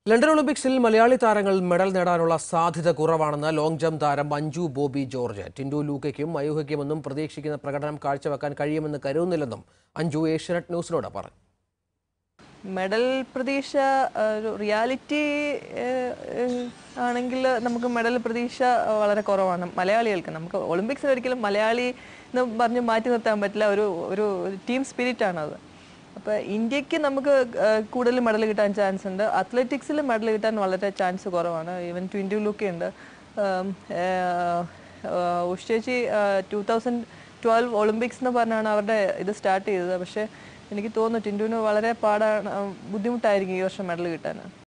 London ഒളിമ്പിക്സിൽ മലയാളി താരങ്ങൾ medal നേടാനുള്ള സാധ്യത കുറവാണെന്ന് ലോങ് ജംപ് താരം മഞ്ജു ബോബി ജോർജ് ടിൻഡു ലൂക്കയ്ക്കും മയൂഹയ്ക്കുമൊന്നും പ്രതീക്ഷിക്കുന്ന പ്രകടനം കാഴ്ചവെക്കാൻ കഴിയുമെന്ന് കരുതുന്നില്ലെന്നും അഞ്ജു ഏഷ്യനെറ്റ് ന്യൂസിനോട് പറഞ്ഞു മെഡൽ പ്രതീക്ഷ ആ, ഒരു റിയാലിറ്റി ആണെങ്കിൽ നമുക്ക് മെഡൽ പ്രതീക്ഷ വളരെ കുറവാണ് മലയാളികൾക്ക് നമുക്ക് ഒളിമ്പിക്സിൽ ഒരിക്കലും മലയാളി എന്ന് പറഞ്ഞ് മാറ്റി നിർത്താൻ പറ്റില്ല ഒരു ഒരു ടീം സ്പിരിറ്റ് ആണത് അപ്പോൾ ഇന്ത്യക്ക് നമുക്ക് ആ, കൂടുതൽ മെഡൽ കിട്ടാൻ ചാൻസ് ഉണ്ട് അത്ലറ്റിക്സിൽ മെഡൽ കിട്ടാൻ വളരെ ചാൻസ് കുറവാണ് ഈവൻ ട്വൻറ്റി ലുക്ക് ഉണ്ട് ഉഷേച്ചി ടൂ തൗസൻഡ് ട്വൽവ് ഒളിമ്പിക്സ് എന്ന് പറഞ്ഞാണ് അവരുടെ ഇത് സ്റ്റാർട്ട് ചെയ്തത് പക്ഷേ എനിക്ക് തോന്നുന്നു ടിൻറ്റുവിന് വളരെ പാടാണ് ബുദ്ധിമുട്ടായിരിക്കും ഈ വർഷം മെഡൽ കിട്ടാൻ